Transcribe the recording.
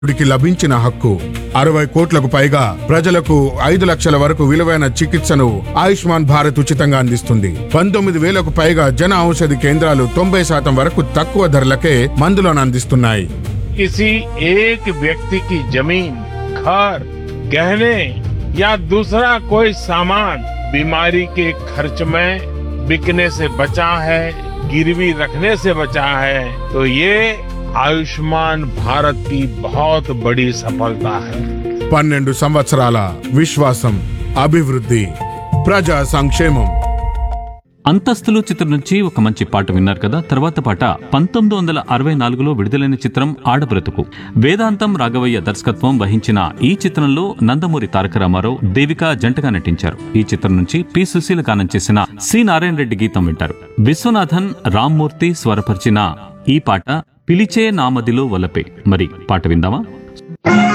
కి లభించిన హక్కు అరవై కోట్లకు పైగా ప్రజలకు ఐదు లక్షల వరకు విలువైన చికిత్సను ఆయుష్మాన్ భారత్ ఉచితంగా అందిస్తుంది పంతొమ్మిది వేలకు పైగా జన ఔషధి కేంద్రాలు తొంభై శాతం వరకు తక్కువ ధరలకే మందులను అందిస్తున్నాయి किसी एक व्यक्ति की जमीन घर गहने या दूसरा कोई सामान बीमारी के खर्च में बिकने से बचा है गिरवी रखने से बचा है तो ये आयुष्मान भारत की बहुत बड़ी सफलता है పన్నెండు సంవత్సరాల విశ్వాసం అభివృద్ధి ప్రజా సంక్షేమం అంతస్తులు చిత్రం నుంచి ఒక మంచి పాట విన్నారు కదా తర్వాత పాట పంతొమ్మిది వందల అరవై నాలుగులో విడుదలైన చిత్రం ఆడబ్రతుకు వేదాంతం రాఘవయ్య దర్శకత్వం వహించిన ఈ చిత్రంలో నందమూరి తారక రామారావు దేవిక జంటగా నటించారు ఈ చిత్రం నుంచి పి సుశీల గానం చేసిన సి నారాయణ రెడ్డి గీతం వింటారు విశ్వనాథన్ రామ్మూర్తి స్వరపరిచిన ఈ పాట పిలిచే నామదిలో వలపే మరి పాట విందామా